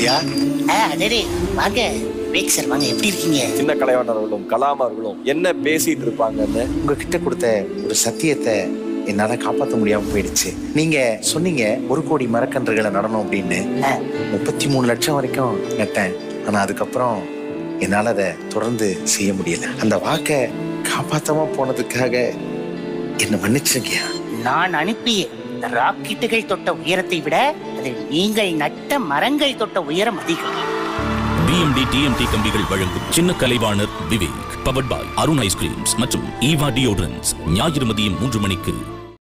ஐயா ஆ, அடடே வாங்க வேக் சார் வாங்க எப்படி இருக்கீங்க சின்ன கலைவாணர்களும் கலாமர்களும் என்ன பேசிட்டு இருப்பாங்கன்னு உங்ககிட்ட கொடுத்த ஒரு சத்தியத்தை என்னால காப்பாற்ற முடியாம போயிடுச்சு நீங்க சொன்னீங்க ஒரு கோடி மரக்கன்றுகளை நடணும் அப்படின்னு ஆ, முப்பத்தி மூணு லட்சம் வரைக்கும் நட்டேன் ஆனா அதுக்கப்புறம் என்னால அதை தொடர்ந்து செய்ய முடியல அந்த வாக்கை காப்பாத்தாம போனதுக்காக என்ன மன்னிச்சிருக்கியா நான் அனுப்பிய இந்த ராக்கெட்டுகள் தொட்ட உயரத்தை விட அது நீங்கள் நட்ட மரங்கள் தொட்ட உயரம் அதிகம் பிஎம்டி டிஎம்டி கம்பிகள் வழங்கும் சின்ன Kalaivanar Vivek powered by Arun ice creams மற்றும் ஈவா டியோட்ரன்ஸ் ஞாயிறு மதியம் மூன்று மணிக்கு